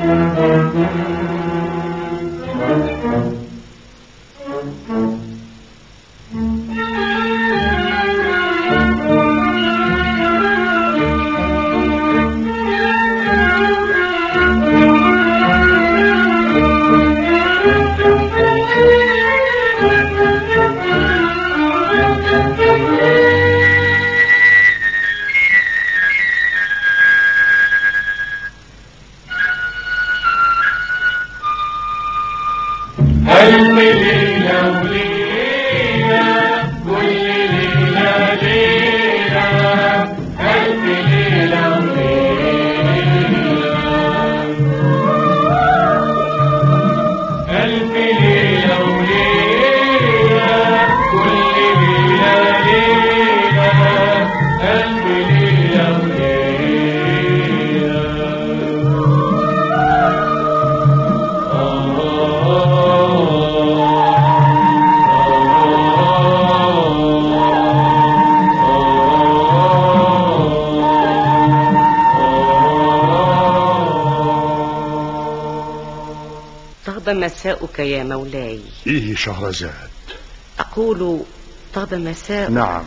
ألف ليلة وليلة كل ليلة ليلة ألف ليلة وليلة ألف ليلة وليلة كل ليلة ليلة ألف ليلة وليلة طاب مساؤك يا مولاي إيه شهرزاد أقول طاب مساء نعم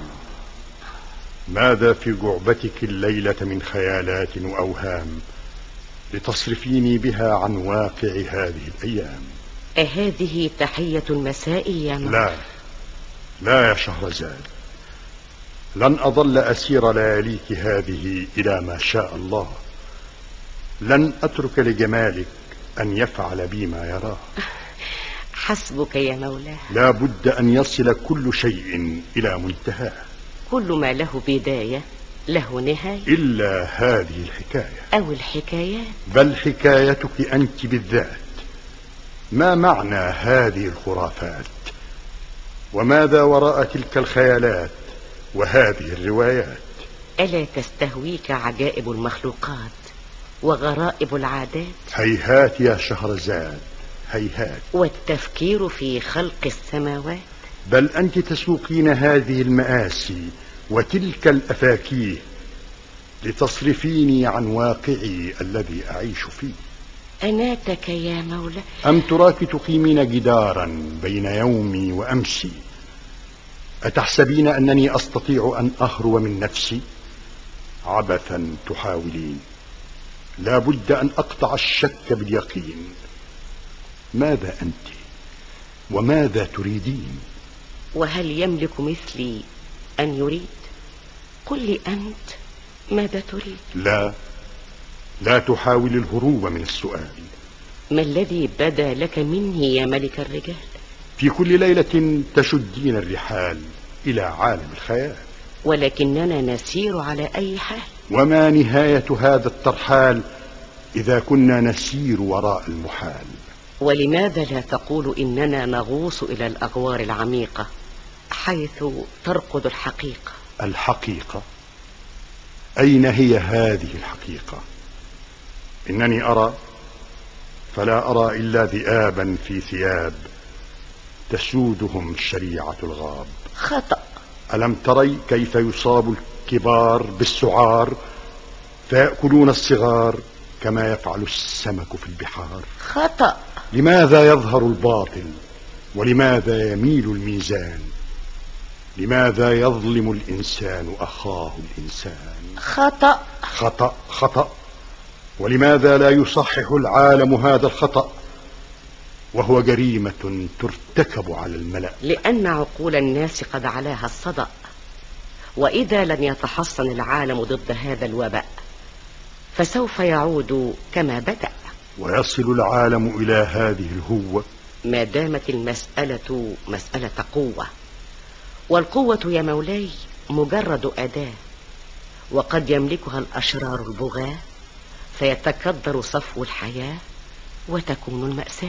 ماذا في جعبتك الليلة من خيالات وأوهام لتصرفيني بها عن واقع هذه الأيام أهذه تحية المساء يا مولاي لا لا يا شهرزاد لن أظل أسير لياليك هذه إلى ما شاء الله لن أترك لجمالك أن يفعل بي ما يراه حسبك يا مولاي لا بد أن يصل كل شيء إلى منتهاه كل ما له بداية له نهاية إلا هذه الحكاية أو الحكايات بل حكايتك أنت بالذات ما معنى هذه الخرافات وماذا وراء تلك الخيالات وهذه الروايات ألا تستهويك عجائب المخلوقات وغرائب العادات هيهات يا شهرزاد هيهات والتفكير في خلق السماوات بل أنت تسوقين هذه المآسي وتلك الأفاكيه لتصرفيني عن واقعي الذي أعيش فيه أناتك يا مولاي أم تراك تقيمين جدارا بين يومي وأمسي أتحسبين أنني أستطيع أن أهرب من نفسي عبثا تحاولين لا بد أن أقطع الشك باليقين ماذا أنت وماذا تريدين وهل يملك مثلي أن يريد قل لي أنت ماذا تريد لا لا تحاول الهروب من السؤال ما الذي بدا لك مني يا ملك الرجال في كل ليلة تشدين الرحال إلى عالم الخيال ولكننا نسير على أي حال وما نهاية هذا الترحال إذا كنا نسير وراء المحال ولماذا لا تقول إننا نغوص إلى الأغوار العميقة حيث ترقد الحقيقة الحقيقة أين هي هذه الحقيقة إنني أرى فلا أرى إلا ذئابا في ثياب تسودهم شريعة الغاب خطأ ألم تري كيف يصاب الكبار بالسعار فيأكلون الصغار كما يفعل السمك في البحار خطأ لماذا يظهر الباطل ولماذا يميل الميزان لماذا يظلم الإنسان أخاه الإنسان خطأ خطأ خطأ ولماذا لا يصحح العالم هذا الخطأ وهو جريمة ترتكب على الملأ لأن عقول الناس قد علاها الصدأ وإذا لم يتحصن العالم ضد هذا الوباء فسوف يعود كما بدأ ويصل العالم إلى هذه الهوة ما دامت المسألة مسألة قوة والقوة يا مولاي مجرد أداة وقد يملكها الأشرار البغاة فيتكدر صفو الحياة وتكون المأساة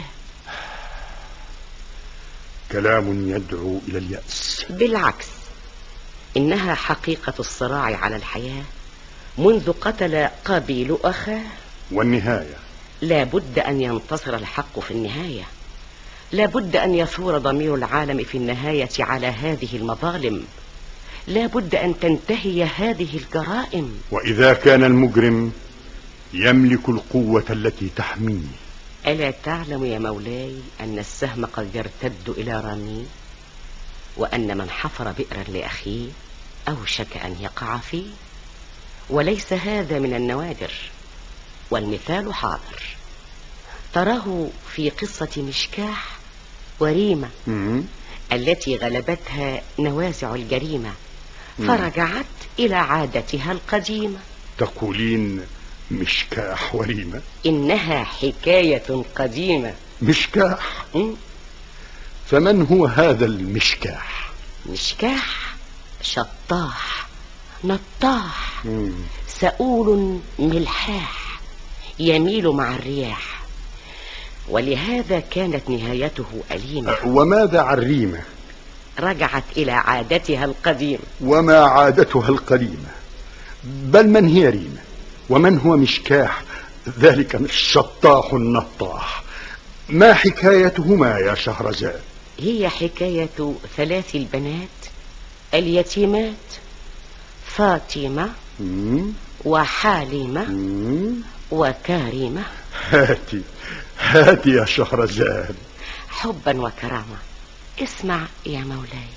كلام يدعو إلى اليأس بالعكس إنها حقيقة الصراع على الحياة منذ قتل قابيل أخاه والنهاية لا بد أن ينتصر الحق في النهاية لا بد أن يثور ضمير العالم في النهاية على هذه المظالم لا بد أن تنتهي هذه الجرائم وإذا كان المجرم يملك القوة التي تحميه ألا تعلم يا مولاي أن السهم قد يرتد إلى رميه وأن من حفر بئرا لأخيه أوشك أن يقع فيه وليس هذا من النوادر والمثال حاضر تراه في قصة مشكاح وريمة مم. التي غلبتها نوازع الجريمة فرجعت إلى عادتها القديمة تقولين مشكاح وريمة إنها حكاية قديمة مشكاح م? فمن هو هذا المشكاح مشكاح شطاح نطاح مم. سؤول ملحاح يميل مع الرياح ولهذا كانت نهايته أليمة وماذا عن ريمة رجعت إلى عادتها القديمة وما عادتها القديمة بل من هي ريمة ومن هو مشكاح ذلك الشطاح النطاح ما حكايتهما يا شهرزاد هي حكاية ثلاث البنات اليتيمات فاطمة مم. وحالمة مم. وكارمة هاتي هاتي يا شهرزاد حبا وكرامة اسمع يا مولاي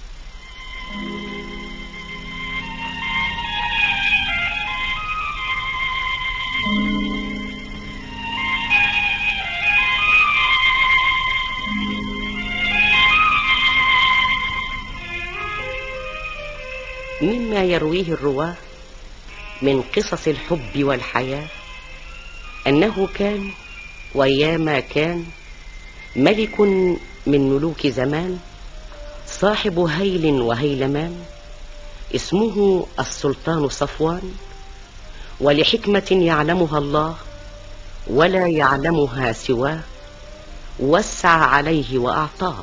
مما يرويه الرواه من قصص الحب والحياة أنه كان وياما كان ملك من ملوك زمان صاحب هيل وهيلمان اسمه السلطان صفوان ولحكمة يعلمها الله ولا يعلمها سواه وسع عليه وأعطاه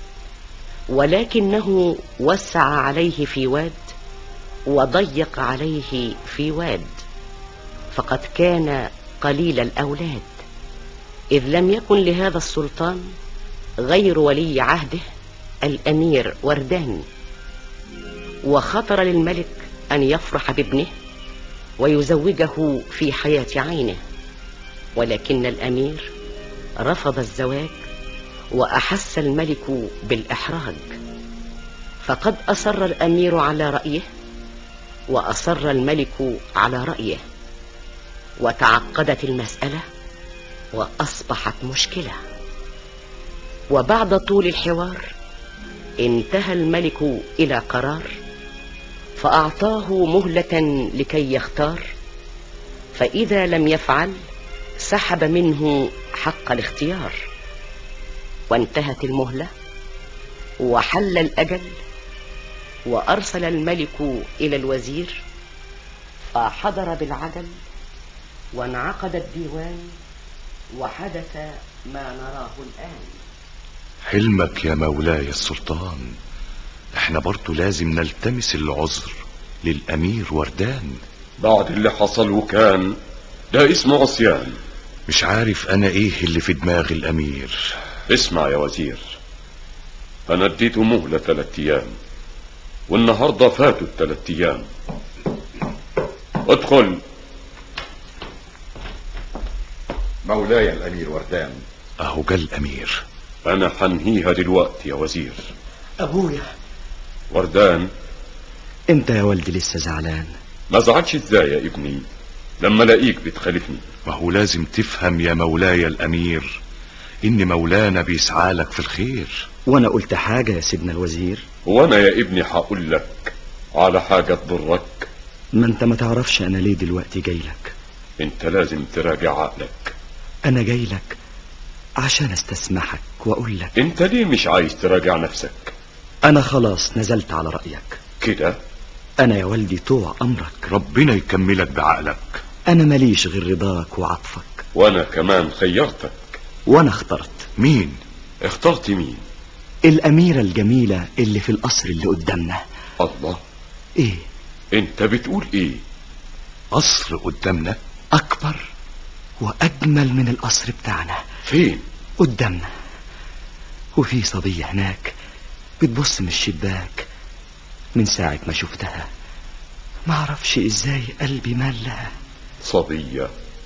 ولكنه وسع عليه في واد وضيق عليه في واد فقد كان قليل الأولاد إذ لم يكن لهذا السلطان غير ولي عهده الأمير وردان وخطر للملك أن يفرح بابنه ويزوجه في حياة عينه ولكن الأمير رفض الزواج وأحس الملك بالإحراج فقد أصر الأمير على رأيه وأصر الملك على رأيه وتعقدت المسألة وأصبحت مشكلة وبعد طول الحوار انتهى الملك إلى قرار فأعطاه مهلة لكي يختار فإذا لم يفعل سحب منه حق الاختيار وانتهت المهلة وحل الأجل وأرسل الملك إلى الوزير فحضر بالعجل وانعقد الديوان وحدث ما نراه الآن حلمك يا مولاي السلطان احنا برضو لازم نلتمس العذر للأمير وردان بعد اللي حصل وكان ده اسمه عصيان مش عارف انا ايه اللي في دماغ الأمير اسمع يا وزير انا اديته مهلة ثلاث ايام والنهاردة فاتوا الثلاث ايام ادخل مولاي الأمير وردان اهو جا الأمير انا حنهيها دلوقتي يا وزير أبويا وردان أنت يا والدي لسه زعلان ما زعلش ازاي يا ابني لما الاقيك بتخالفني ما هو لازم تفهم يا مولاي الأمير إن مولانا بيسعالك في الخير وأنا قلت حاجة يا سيدنا الوزير وانا يا ابني هقول لك على حاجة تضرك ما أنت ما تعرفش أنا ليه دلوقتي جاي لك انت لازم تراجع عقلك أنا جاي لك عشان استسمحك وأقول لك انت ليه مش عايز تراجع نفسك أنا خلاص نزلت على رأيك كده أنا يا والدي طوع أمرك ربنا يكملك بعقلك أنا ماليش غير رضاك وعطفك وانا كمان خيرتك وأنا اخترت مين اخترت مين الأميرة الجميلة اللي في القصر اللي قدامنا الله إيه انت بتقول ايه قصر قدامنا أكبر وأجمل من القصر بتاعنا فين قدامنا وفي صبية هناك بتبص من الشباك من ساعة ما شفتها ما اعرفش ازاي قلبي مال لها صبية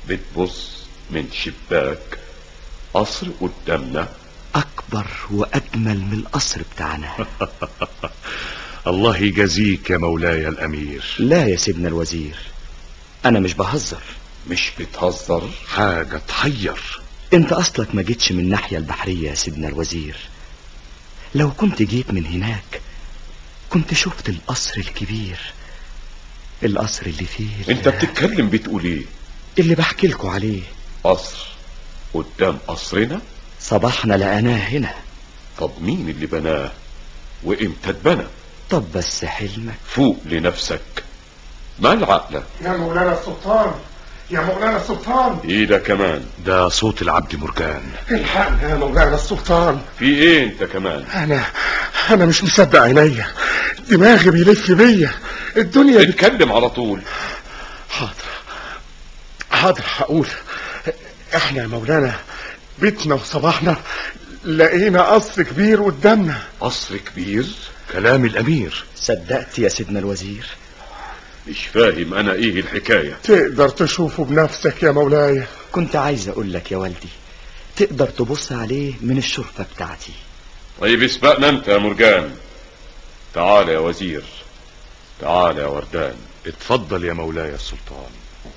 بتبص من شباك قصر قدامنا أكبر وأجمل من القصر بتاعنا الله يجازيك يا مولاي الأمير لا يا سيدنا الوزير أنا مش بهزر مش بتهزر حاجة تحير انت اصلك ما جيتش من الناحية البحرية يا سيدنا الوزير لو كنت جيت من هناك كنت شفت القصر الكبير القصر اللي فيه انت بتتكلم بتقول ايه اللي بحكي لكم عليه قصر قدام قصرنا صباحنا لقناه هنا طب مين اللي بناه وامتى اتبنى طب بس حلمك فوق لنفسك مال عقلك يا مولانا السلطان يا مولانا السلطان ايه ده كمان ده صوت العبد مرجان الحقنا يا مولانا السلطان في ايه انت كمان انا انا مش مصدق عينيا دماغي بيلف بيا الدنيا بت... اتكلم على طول حاضر حاضر هقول احنا يا مولانا بيتنا وصباحنا لقينا قصر كبير قدامنا قصر كبير كلام الأمير صدقت يا سيدنا الوزير مش فاهم انا ايه الحكاية تقدر تشوفه بنفسك يا مولاي كنت عايز اقول لك يا والدي تقدر تبص عليه من الشرفة بتاعتي طيب اسبقنا انت يا مرجان تعال يا وزير تعال يا وردان اتفضل يا مولاي السلطان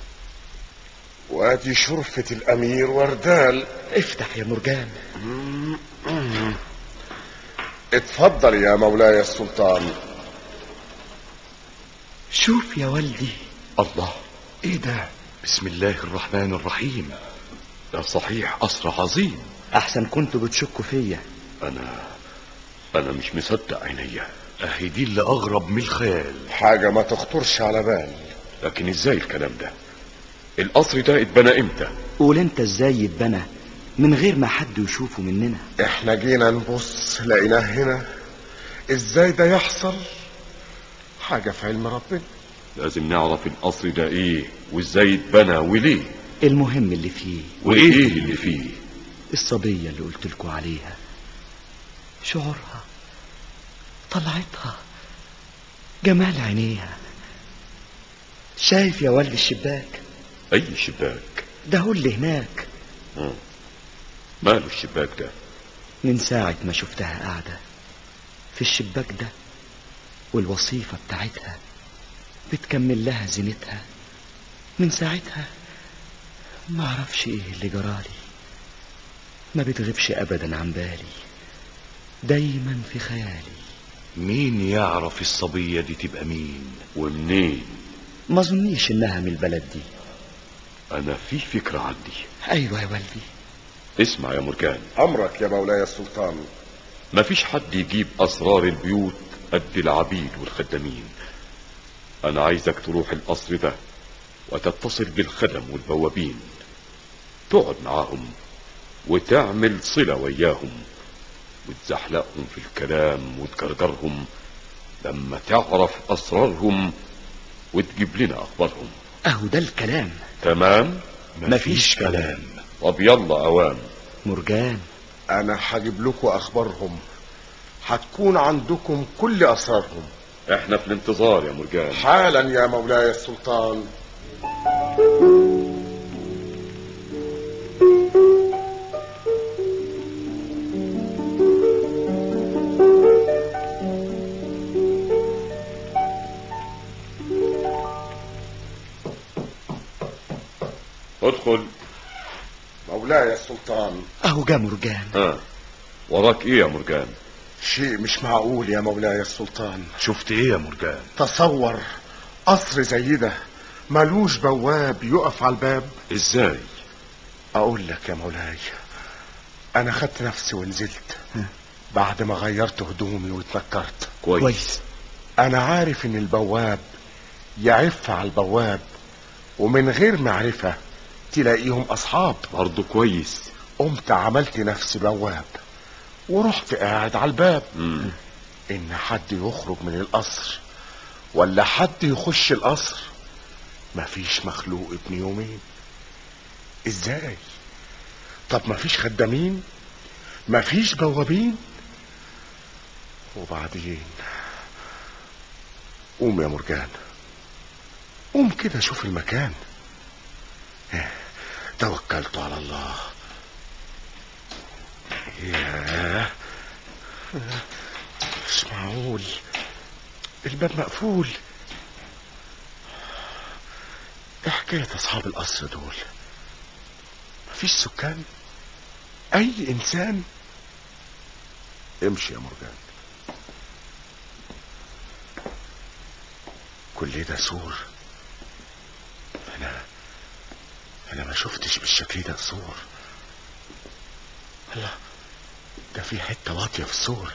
وادي شرفة الامير وردان افتح يا مرجان اتفضل يا مولاي السلطان شوف يا والدي الله ايه ده بسم الله الرحمن الرحيم ده صحيح قصر عظيم احسن كنتوا بتشكوا فيا انا انا مش مصدق عينيا اهي دي اللي اغرب من الخيال حاجة ما تخطرش على بال لكن ازاي الكلام ده القصر ده اتبنى امتى قول انت ازاي يتبنى من غير ما حد يشوفه مننا احنا جينا نبص لقيناه هنا ازاي ده يحصل حاجة في علم ربنا لازم نعرف القصر ده ايه وازاي اتبنى وليه المهم اللي فيه وايه اللي فيه الصبية اللي قلت لكم عليها شعورها طلعتها جمال عينيها شايف يا ولد الشباك اي شباك ده هو اللي هناك مم. ماله الشباك ده من ساعة ما شفتها قاعدة في الشباك ده والوصيفة بتاعتها بتكمل لها زينتها من ساعتها ما اعرفش ايه اللي جرالي ما بتغيبش ابدا عن بالي دايما في خيالي مين يعرف الصبية دي تبقى مين ومنين ما اظنيش انها من البلد دي انا في فكرة عندي ايوه يا والدي اسمع يا مرجان امرك يا مولاي السلطان مفيش حد يجيب اسرار البيوت قد العبيد والخدامين انا عايزك تروح القصر ده وتتصل بالخدم والبوابين تقعد معاهم وتعمل صلة وياهم وتزحلقهم في الكلام وتجرجرهم لما تعرف اسرارهم وتجيب لنا اخبارهم اهو ده الكلام تمام مفيش كلام طب يلا اوام مرجان انا هجيب لكم اخبارهم هتكون عندكم كل اسرارهم احنا في الانتظار يا مرجان حالا يا مولاي السلطان ادخل مولاي السلطان اهو جا مرجان ها وراك ايه يا مرجان شيء مش معقول يا مولاي السلطان شفت ايه يا مرجان تصور قصر زي ده ملوش بواب يقف على الباب ازاي اقول لك يا مولاي انا خدت نفسي ونزلت بعد ما غيرت هدومي واتنكرت كويس, كويس انا عارف ان البواب يعف على البواب ومن غير معرفة تلاقيهم اصحاب برضه كويس قمت عملت نفسي بواب ورحت قاعد على الباب مم. ان حد يخرج من القصر ولا حد يخش القصر مفيش مخلوق ابن يومين ازاي طب مفيش خدامين مفيش بوابين وبعدين قوم يا مرجان قوم كده شوف المكان توكلت على الله ياه مش معقول الباب مقفول ايه حكاية اصحاب القصر دول مفيش سكان اي انسان امشي يا مرجان كل ده سور انا انا ما شفتش بالشكل ده سور الله ده في حته واطيه في السور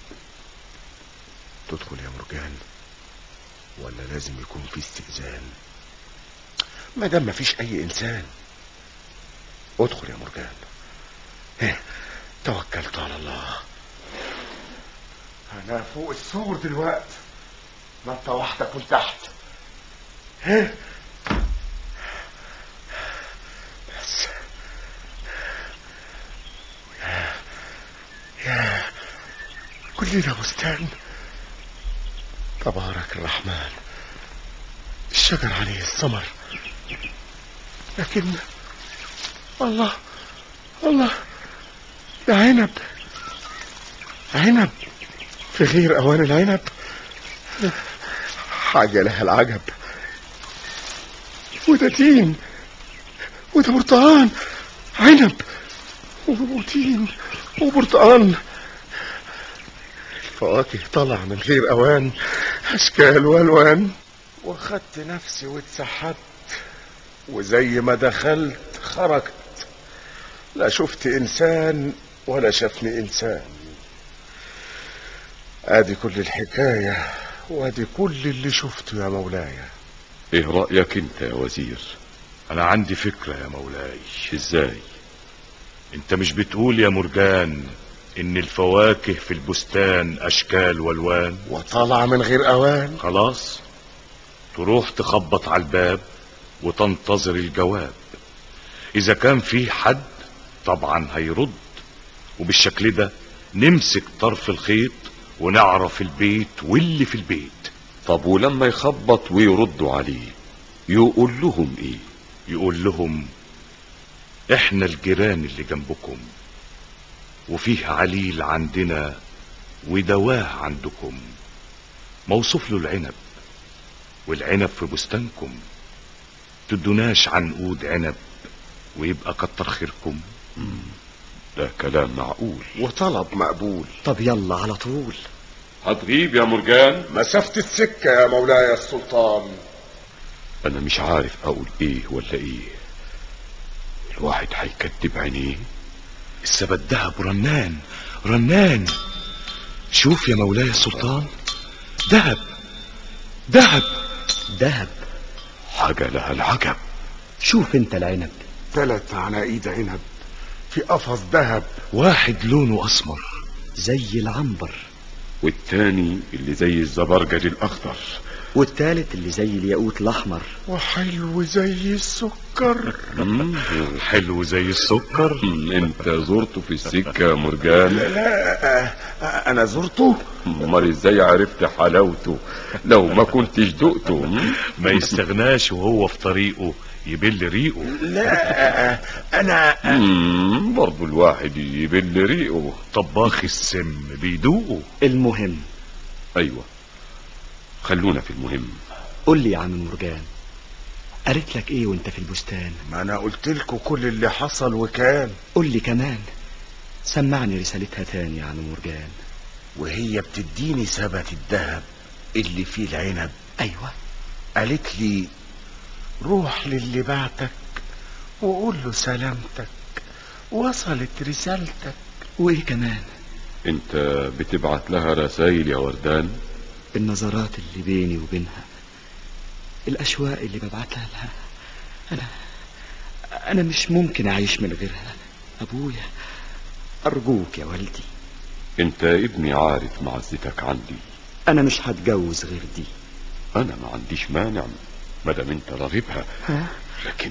تدخل يا مرجان ولا لازم يكون في استئذان ما دام ما فيش اي انسان ادخل يا مرجان إيه، توكلت على الله انا فوق السور دلوقتي نطه واحده كنت تحت إيه؟ بس يا يا كل ده بستان تبارك الرحمن الشجر عليه الثمر لكن الله الله ده عنب عنب في غير اوان العنب حاجة لها العجب وده تين وده برتقان عنب وتين وبرتقان الفواكه طالع من غير اوان اشكال والوان واخدت نفسي واتسحبت وزي ما دخلت خرجت لا شفت انسان ولا شافني انسان ادي كل الحكاية وادي كل اللي شفته يا مولاي ايه رأيك انت يا وزير انا عندي فكرة يا مولاي ازاي انت مش بتقول يا مرجان ان الفواكه في البستان اشكال والوان وطلع من غير اوان خلاص تروح تخبط على الباب وتنتظر الجواب اذا كان في حد طبعا هيرد وبالشكل ده نمسك طرف الخيط ونعرف البيت واللي في البيت طب ولما يخبط ويردوا عليه يقول لهم ايه يقول لهم احنا الجيران اللي جنبكم وفيه عليل عندنا ودواه عندكم موصوف له العنب والعنب في بستانكم تدوناش عنقود عنب ويبقى كتر خيركم ده كلام معقول وطلب مقبول طب يلا على طول هتغيب يا مرجان مسافة السكة يا مولاي السلطان انا مش عارف اقول ايه ولا ايه الواحد هيكدب عينيه السبت دهب رنان رنان شوف يا مولاي السلطان دهب دهب دهب حاجة لها العجب شوف انت العنب تلت عناقيد عنب في قفص ذهب واحد لونه اسمر زي العنبر والتاني اللي زي الزبرجد الاخضر والتالت اللي زي الياقوت الاحمر وحلو زي السكر مم. حلو زي السكر مم. انت زرته في السكة يا مرجان لا انا زرته امال ازاي عرفت حلاوته لو ما كنتش دقته مم. ما يستغناش وهو في طريقه يبل ريقه لا انا مم. برضو الواحد يبل ريقه طباخ السم بيدوقه المهم ايوه خلونا في المهم قول لي يا عم مرجان قالت لك ايه وانت في البستان ما انا قلت لكم كل اللي حصل وكان قول لي كمان سمعني رسالتها تاني يا عم مرجان وهي بتديني ثبت الذهب اللي فيه العنب ايوه قالت لي روح للي بعتك وقول له سلامتك وصلت رسالتك وايه كمان انت بتبعت لها رسائل يا وردان النظرات اللي بيني وبينها الاشواق اللي ببعتها لها انا انا مش ممكن اعيش من غيرها ابويا ارجوك يا والدي انت ابني عارف معزتك عندي انا مش هتجوز غير دي انا ما عنديش مانع مادام انت راغبها ها لكن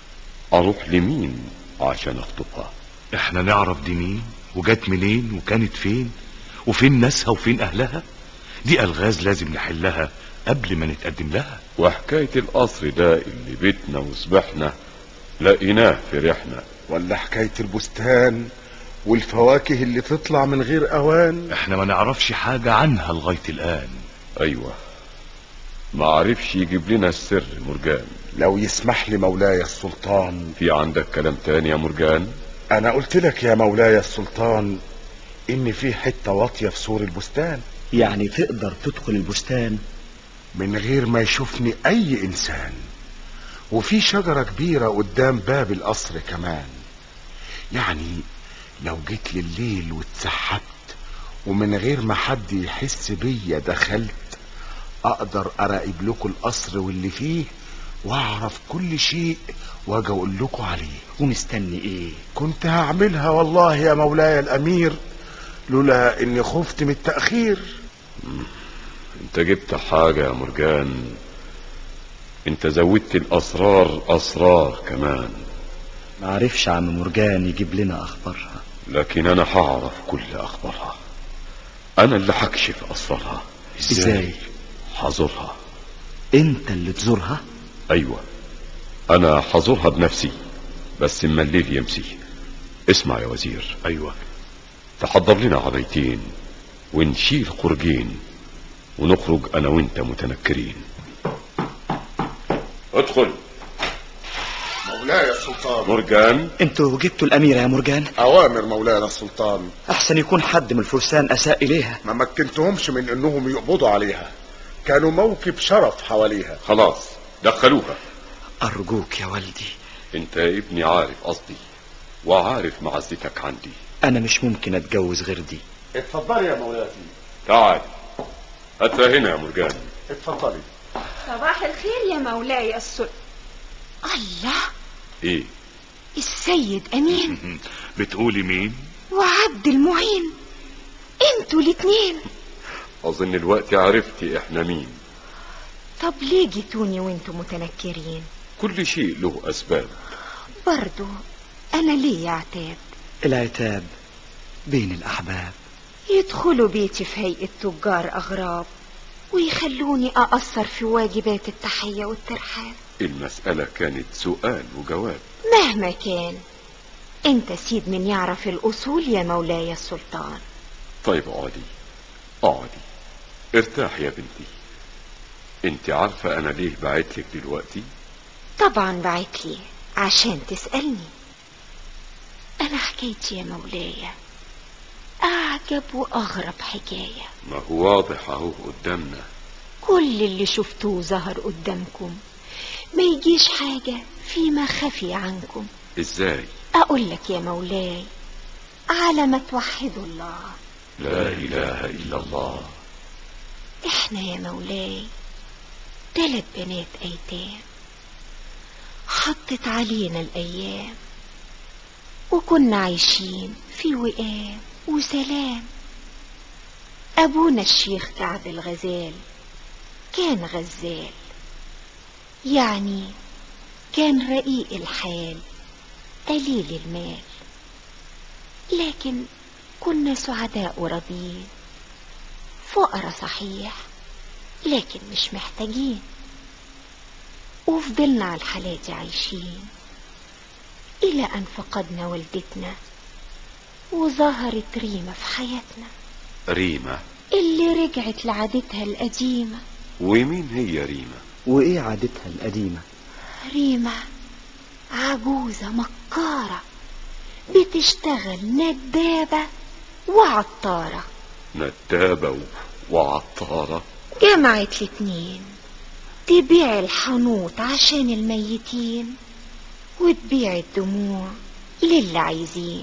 اروح لمين عشان اخطبها احنا نعرف دي مين وجات منين وكانت فين وفين ناسها وفين اهلها دي الغاز لازم نحلها قبل ما نتقدم لها وحكاية القصر ده اللي بيتنا وصبحنا لقيناه في ريحنا ولا حكاية البستان والفواكه اللي تطلع من غير اوان احنا ما نعرفش حاجة عنها لغاية الآن ايوه ما عرفش يجيب لنا السر مرجان لو يسمح لي مولاي السلطان في عندك كلام تاني يا مرجان انا قلت لك يا مولاي السلطان ان في حتة واطية في سور البستان يعني تقدر تدخل البستان من غير ما يشوفني اي انسان وفي شجرة كبيرة قدام باب القصر كمان يعني لو جيت لي الليل واتسحبت ومن غير ما حد يحس بيا دخلت اقدر اراقب لكم القصر واللي فيه واعرف كل شيء واجي اقول لكم عليه ومستني ايه كنت هعملها والله يا مولاي الامير لولا اني خفت من التأخير انت جبت حاجة يا مرجان انت زودت الاسرار اسرار كمان ما عرفش عم مرجان يجيب لنا اخبارها لكن انا هعرف كل اخبارها انا اللي هكشف اسرارها ازاي هزورها انت اللي تزورها ايوه انا هزورها بنفسي بس اما الليل يمسي اسمع يا وزير ايوه تحضر لنا عبيتين ونشيل خرجين ونخرج انا وانت متنكرين ادخل مولاي السلطان مرجان انتوا جبتوا الاميرة يا مرجان اوامر مولانا السلطان احسن يكون حد من الفرسان اساء اليها ما مكنتهمش من انهم يقبضوا عليها كانوا موكب شرف حواليها خلاص دخلوها ارجوك يا والدي انت يا ابني عارف قصدي وعارف معزتك عندي انا مش ممكن اتجوز غير دي اتفضلي يا مولاتي تعال هاتها هنا يا مرجان اتفضلي صباح الخير يا مولاي السلطان الله ايه السيد امين بتقولي مين وعبد المعين انتوا الاتنين اظن الوقت عرفتي احنا مين طب ليه جيتوني وانتوا متنكرين كل شيء له اسباب برضو انا ليه عتاب العتاب بين الاحباب يدخلوا بيتي في هيئة تجار أغراب ويخلوني أقصر في واجبات التحية والترحاب المسألة كانت سؤال وجواب مهما كان انت سيد من يعرف الأصول يا مولاي السلطان طيب اقعدي اقعدي ارتاح يا بنتي انت عارفة انا ليه بعتلك دلوقتي طبعا بعت لي عشان تسألني أنا حكايتي يا مولاي أعجب وأغرب حكاية ما هو واضح اهو قدامنا كل اللي شفتوه ظهر قدامكم ما يجيش حاجة فيما خفي عنكم ازاي أقول لك يا مولاي على ما توحدوا الله لا اله الا الله احنا يا مولاي تلات بنات ايتام حطت علينا الايام وكنا عايشين في وئام وسلام ابونا الشيخ كعب الغزال كان غزال يعني كان رقيق الحال قليل المال لكن كنا سعداء وراضيين فقراء صحيح لكن مش محتاجين وفضلنا على الحالة دي عايشين إلى أن فقدنا والدتنا وظهرت ريمة في حياتنا ريمة اللي رجعت لعادتها القديمة ومين هي ريمة وايه عادتها القديمة ريمة عجوزة مكارة بتشتغل ندابة وعطارة ندابة و- وعطارة جمعت الاتنين تبيع الحنوط عشان الميتين وتبيع الدموع للي عايزين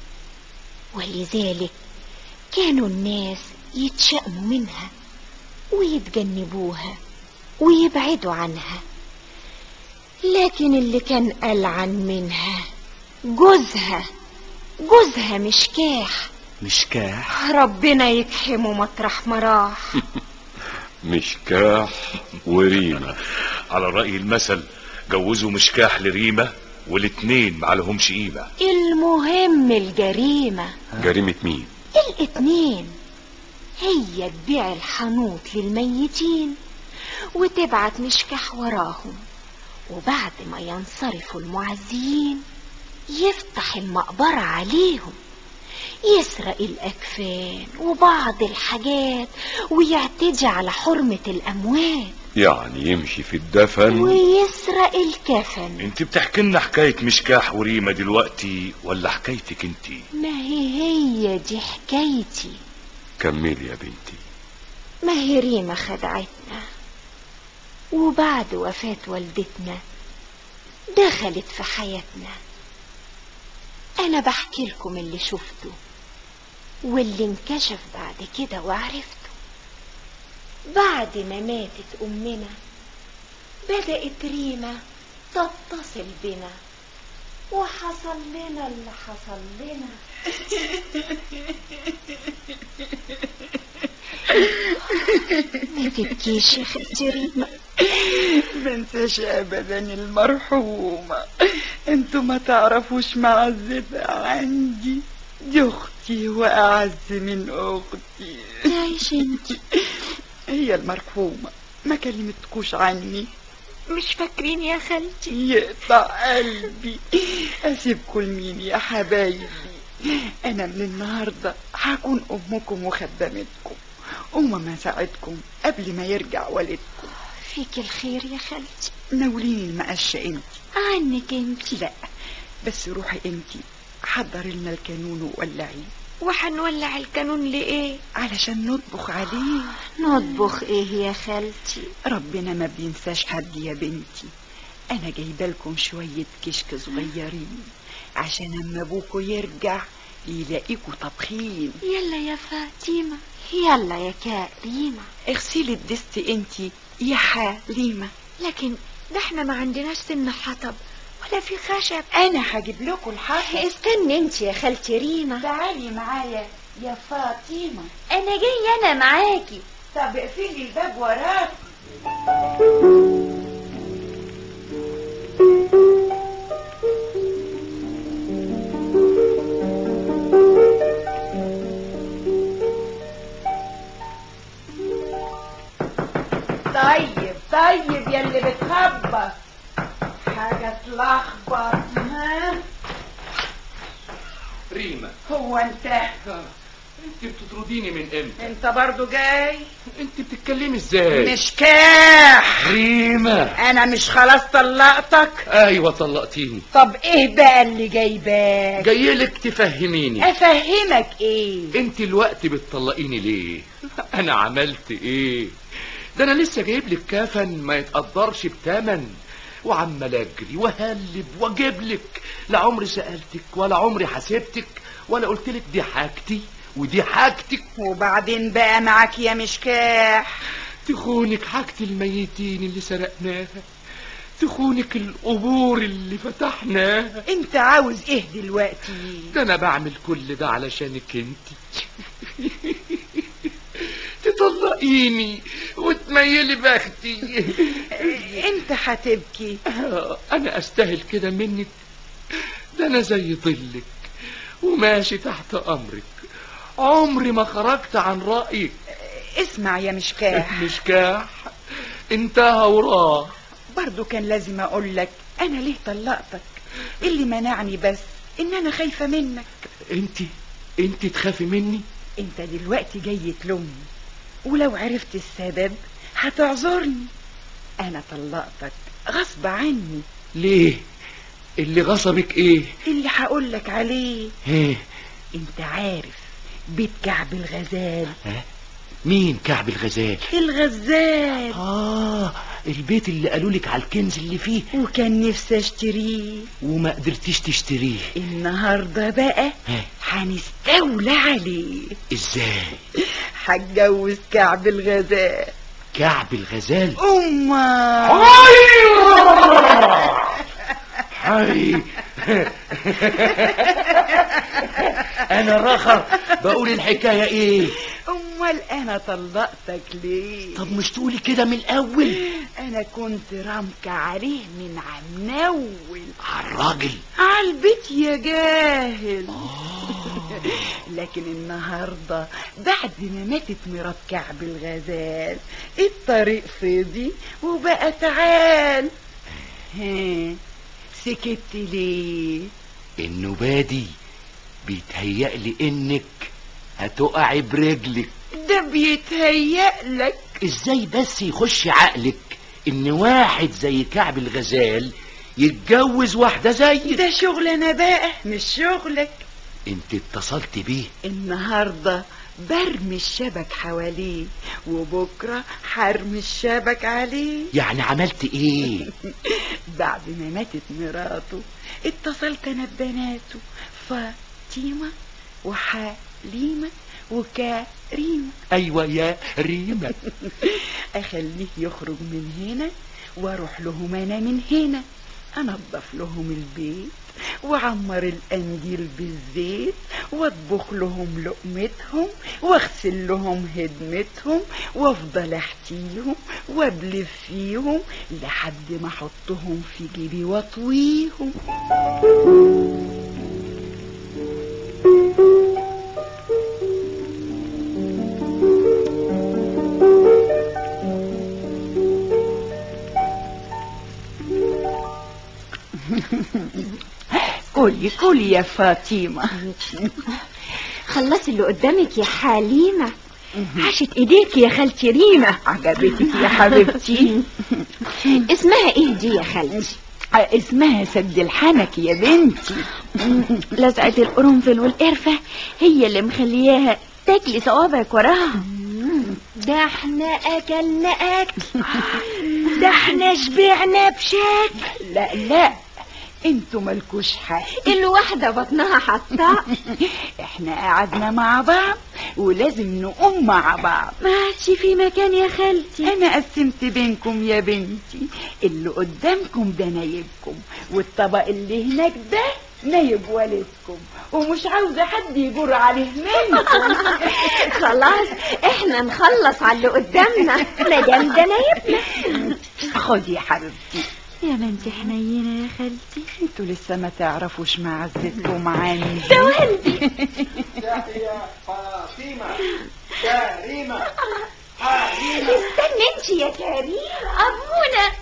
ولذلك كانوا الناس يتشأموا منها ويتجنبوها ويبعدوا عنها لكن اللي كان ألعن منها جوزها جوزها مشكاح مشكاح ربنا يكحمه مطرح ما راح مشكاح وريمة على رأي المثل جوزوا مشكاح لريمة والاتنين معلهمش قيمة المهم الجريمة جريمة مين الاتنين هي تبيع الحنوط للميتين وتبعت مشكح وراهم وبعد ما ينصرفوا المعزيين يفتح المقبرة عليهم يسرق الأكفان وبعض الحاجات ويعتدي على حرمة الأموات يعني يمشي في الدفن ويسرق الكفن انت بتحكي لنا حكايه مشكاح وريمه دلوقتي ولا حكايتك انت ما هي هي دي حكايتي كملي يا بنتي ما هي ريمة خدعتنا وبعد وفاة والدتنا دخلت في حياتنا أنا بحكي لكم اللي شفته واللي انكشف بعد كده وعرفته بعد ما ماتت أمنا بدأت ريمة تتصل بنا وحصل لنا اللي حصل لنا ما تبكيش يا خالتي ريمة منساش ابدا المرحومة انتوا ما تعرفوش معذبة عندي دي اختي واعز من اختي تعيش انتي هي المرحومة ما كلمتكوش عني مش فاكرين يا خالتي يقطع قلبي اسيبكم لمين يا حبايبي انا من النهاردة هكون امكم وخدمتكم وماما ساعدكم قبل ما يرجع والدكم فيك الخير يا خالتي ناوليني المقشة انت عنك انتي لا بس روحي انت حضر لنا الكانون وولعيه وحنولع الكانون لإيه علشان نطبخ عليه نطبخ ايه يا خالتي ربنا ما بينساش حد يا بنتي انا جايبه لكم شويه كشك صغيرين عشان اما ابوكوا يرجع يلاقيكوا طبخين يلا يا فاطمة يلا يا كريمة اغسلي الدست انتي يا حليمه لكن ده احنا ما عندناش سن حطب ولا في خشب انا هجيب لكم الحطب استني انت يا خالتي ريمة تعالي معايا يا فاطمه انا جاية انا معاكي طب اقفلي الباب وراكي طيب طيب يا اللي بتخبط حاجة تلخبط ها ريما هو انت انت بتطرديني من امتى انت برضو جاي انت بتتكلمي ازاي مش كاح ريما انا مش خلاص طلقتك ايوه طلقتيني طب ايه بقى اللي جايباك جايلك تفهميني افهمك ايه انت الوقت بتطلقيني ليه انا عملت ايه ده انا لسه جايب لك كفن ما يتقدرش بتمن وعمال اجري وهلب واجيب لك لا عمري سالتك ولا عمري حسبتك ولا قلت لك دي حاجتي ودي حاجتك وبعدين بقى معاك يا مشكاح تخونك حاجة الميتين اللي سرقناها تخونك القبور اللي فتحناها انت عاوز ايه دلوقتي ده انا بعمل كل ده علشانك انت تطلقيني وتميلي بختي انت هتبكي انا استاهل كده منك ده انا زي ظلك وماشي تحت امرك عمري ما خرجت عن رايك اسمع يا مشكاح مشكاح انتهى وراه برضو كان لازم اقول لك انا ليه طلقتك اللي منعني بس ان انا خايفة منك انت انت تخافي مني انت دلوقتي جاي تلومني ولو عرفت السبب هتعذرني انا طلقتك غصب عني ليه اللي غصبك ايه اللي هقولك عليه ايه انت عارف بيت كعب الغزال ها؟ مين كعب الغزال الغزال اه البيت اللي قالوا لك على الكنز اللي فيه وكان نفسي اشتريه وما قدرتيش تشتريه النهارده بقى ها؟ هنستولى عليه ازاي هتجوز كعب الغزال كعب الغزال أمه حي انا رخر بقول الحكايه ايه امال انا طلقتك ليه طب مش تقولي كده من الاول انا كنت رامكة عليه من عمنول على الراجل على البيت يا جاهل لكن النهاردة بعد ما ماتت مرات كعب الغزال الطريق فضي وبقى تعال ها سكت ليه النبادي بيتهيألي انك هتقعي برجلك ده بيتهيألك ازاي بس يخش عقلك ان واحد زي كعب الغزال يتجوز واحدة زيك ده شغل انا بقى مش شغلك انت اتصلت بيه النهاردة برمي الشبك حواليه وبكرة حرمي الشبك عليه يعني عملت ايه بعد ما ماتت مراته اتصلت انا ببناته فاطمة وحليمة وكريمة ايوه يا ريمة اخليه يخرج من هنا واروح لهم انا من هنا انضف لهم البيت وعمر القنديل بالزيت واطبخ لهم لقمتهم واغسل لهم هدمتهم وافضل احكيهم وابلف فيهم لحد ما احطهم في جيبي واطويهم كلي كلي يا فاطمة خلصي اللي قدامك يا حليمة عاشت ايديك يا خالتي ريمة عجبتك يا حبيبتي اسمها ايه دي يا خالتي اسمها سد الحنك يا بنتي لسعة القرنفل والقرفة هي اللي مخلياها تاكلي صوابعك وراها ده احنا اكلنا اكل ده احنا شبعنا بشكل لا لا انتوا ملكوش حق الواحدة بطنها حطاء احنا قعدنا مع بعض ولازم نقوم مع بعض ما عادش في مكان يا خالتي انا قسمت بينكم يا بنتي اللي قدامكم ده نايبكم والطبق اللي هناك ده نايب والدكم ومش عاوزة حد يجر عليه منكم خلاص احنا نخلص على اللي قدامنا مدام ده نايبنا خدي يا حبيبتي يا بنتي حنينة يا خالتي انتوا لسه ما تعرفوش معزتكم عندي ده والدي يا فاطمة كريمة حليمة استني انت يا كريم أبونا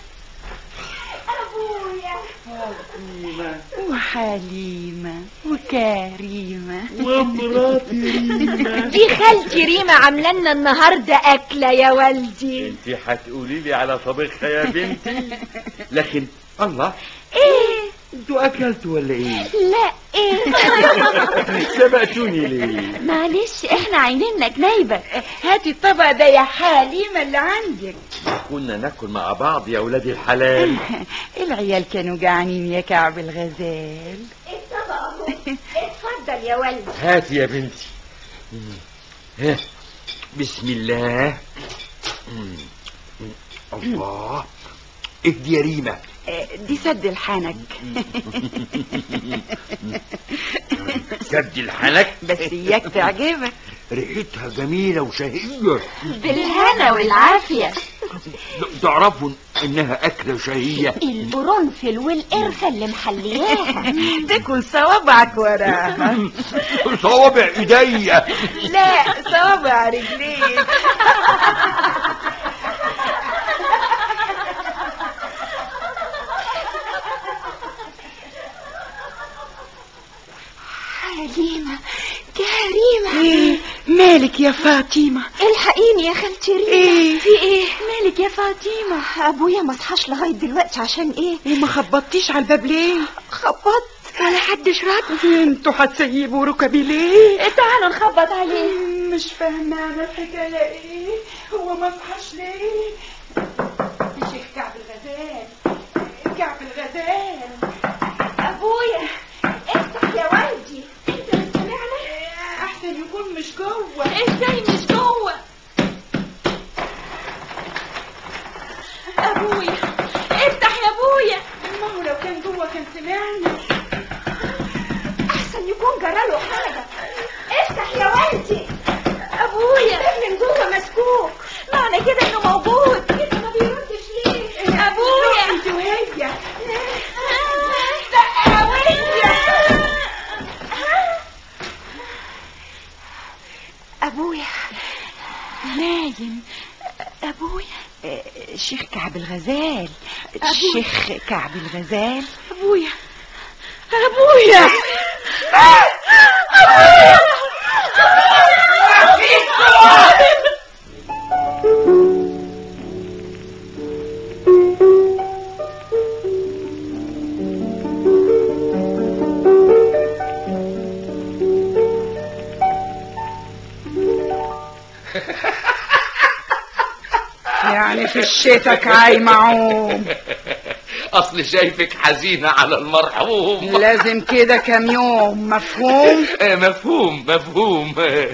ابويا فاطمة وحليمة وكريمة ومراتي ريمة دي خالتي ريمة عاملة لنا النهاردة أكلة يا والدي انت هتقولي لي على طبخها يا بنتي لكن الله ايه انتوا اكلتوا ولا ايه لا ايه سبقتوني ليه معلش احنا عينينك نايبة هاتي الطبق ده يا حليمة اللي عندك كنا ناكل مع بعض يا ولاد الحلال العيال كانوا جعانين يا كعب الغزال الطبق اهو اتفضل يا والدي هات يا بنتي ها بسم الله مم. الله اهدي يا ريمة اه، دي سد الحنك سد الحنك بس اياك تعجبك ريحتها جميلة وشهية بالهنا والعافية تعرفوا انها اكلة شهية القرنفل والقرفة اللي محلياها تاكل صوابعك وراها صوابع ايديا لا صوابع رجليك حليمة كريمة ايه مالك يا فاطمة الحقيني يا خالتي ريمة ايه في ايه مالك يا فاطمة ابويا ما صحاش لغاية دلوقتي عشان ايه وما خبطتيش على الباب ليه خبطت ولا حدش رد انتوا هتسيبوا ركبي ليه تعالوا نخبط عليه مش فاهمة انا الحكاية ايه هو ما صحاش ليه شيخ كعب الغزال كعب الغزال ابويا افتح يا والدي انت مش سامعنا احسن يكون مش جوه ازاي مش جوه ابويا افتح يا ابويا ما هو لو كان جوه كان سمعني احسن يكون جراله حاجة افتح يا والدي ابويا الباب من جوه مسكوك معنى كده انه موجود كده ما بيردش ليه ابويا انت وهي افتح يا ابويا ابويا نايم ابويا آه، شيخ كعب الغزال الشيخ كعب الغزال ابويا ابويا يعني في الشتك عايمة عوم اصل شايفك حزينة على المرحوم لازم كده كام يوم مفهوم آه، مفهوم مفهوم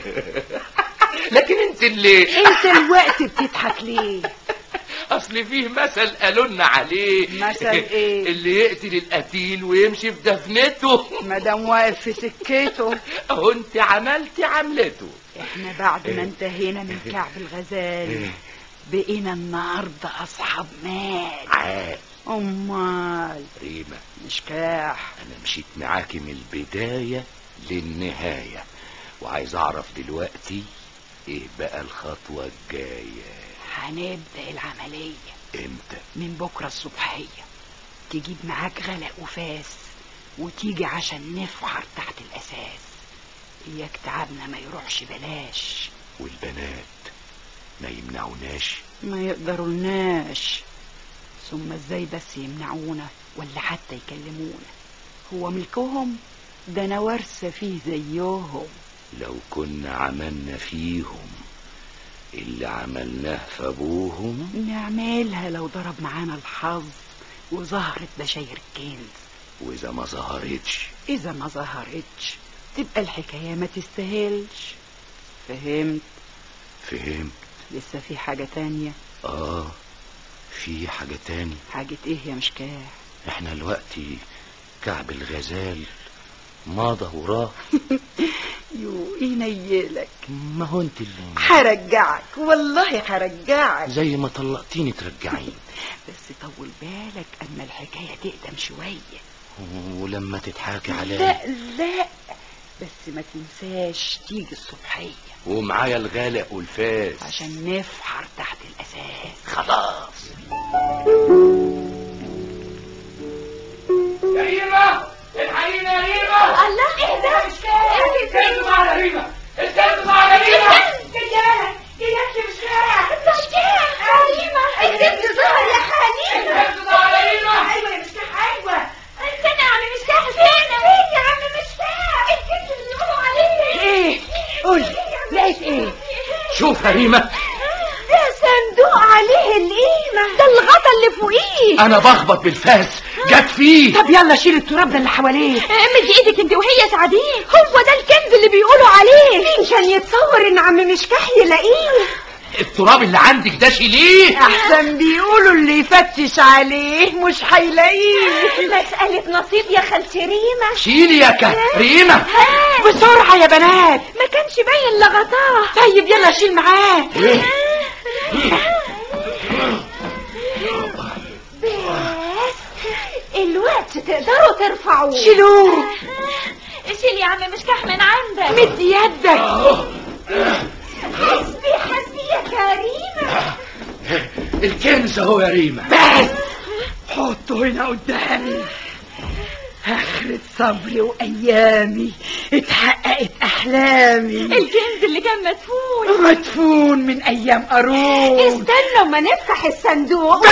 لكن انت اللي انت الوقت بتضحك ليه اصل فيه مثل قالوا لنا عليه مثل ايه؟ اللي يقتل القتيل ويمشي في دفنته مادام واقف في سكته اهو انت عملتي عملته احنا بعد ما انتهينا من كعب الغزال بقينا النهارده اصحاب مال عاد امال ريما مشكاح انا مشيت معاكي من البداية للنهاية وعايز اعرف دلوقتي ايه بقى الخطوة الجاية هنبدا العمليه امتى من بكره الصبحيه تجيب معاك غلق وفاس وتيجي عشان نفحر تحت الاساس اياك تعبنا ما يروحش بلاش والبنات ما يمنعوناش ما يقدرولناش ثم ازاي بس يمنعونا ولا حتى يكلمونا هو ملكهم ده انا وارثه فيه زيهم لو كنا عملنا فيهم اللي عملناه في ابوهم نعملها لو ضرب معانا الحظ وظهرت بشاير الكنز واذا ما ظهرتش اذا ما ظهرتش تبقى الحكايه ما تستاهلش فهمت فهمت لسه في حاجه تانية اه في حاجة تاني حاجه ايه يا مشكاح احنا دلوقتي كعب الغزال ماضى وراه يو ينيلك ما هو انت اللي هرجعك والله هرجعك زي ما طلقتيني ترجعيني بس طول بالك اما الحكايه تقدم شويه ولما تضحكي عليا لا لا بس ما تنساش تيجي الصبحيه ومعايا الغالق والفاس عشان نفحر تحت الاساس خلاص يا ريما الحقيقة يا ريما الله ايه ده الكلب على ريما الكلب على ريما جيالك جيالك مش مشكاح حليمة البنت ظهر يا حليمة الكلب على ريما ايوه يا مشكاح ايوه استنى يا عم مشكاح فين فين يا عم مشكاح الكنز اللي بيقولوا عليه ايه قول لقيت ايه شوف يا ريما ده صندوق عليه القيمة ده الغطا اللي فوقيه انا بخبط بالفاس جت فيه طب يلا شيل التراب ده اللي حواليه مدي ايدك انت وهي سعدين هو ده الكنز اللي بيقولوا عليه مين كان يتصور ان عم مشكاح يلاقيه التراب اللي عندك ده شيليه احسن بيقولوا اللي يفتش عليه مش هيلاقيه مسألة نصيب يا خالتي ريمة شيلي يا ك- ريما بسرعة يا بنات ما كانش باين لغطاه طيب يلا شيل معاه بس الوقت تقدروا ترفعوه شيلوه شيل يا عم مشكاح من عندك مد يدك حسبي حسبي يا كريمة الكنز اهو يا ريما بس حطه هنا قدامي آخرة صبري وأيامي اتحققت أحلامي الكنز اللي كان مدفون مدفون من أيام قارون استنوا ما نفتح الصندوق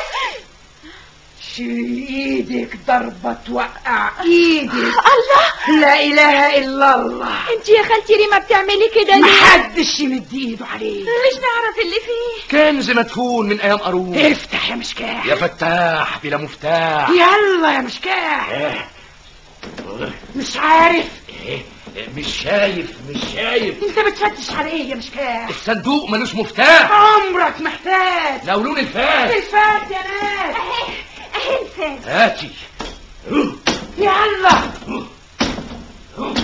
شيل ايدك ضربة توقع ايدك الله لا اله الا الله انت يا خالتي ريما بتعملي كده ليه محدش يمد ايده عليه مش نعرف اللي فيه كنز مدفون من ايام قارون افتح يا مشكاح يا فتاح بلا مفتاح يلا يا مشكاح إيه، مش عارف إيه، مش شايف مش شايف انت بتفتش على ايه يا مشكاح الصندوق ملوش مفتاح عمرك محتاج ناولون الفاس الفات يا ناس اهي اهي الفاس هاتي يلا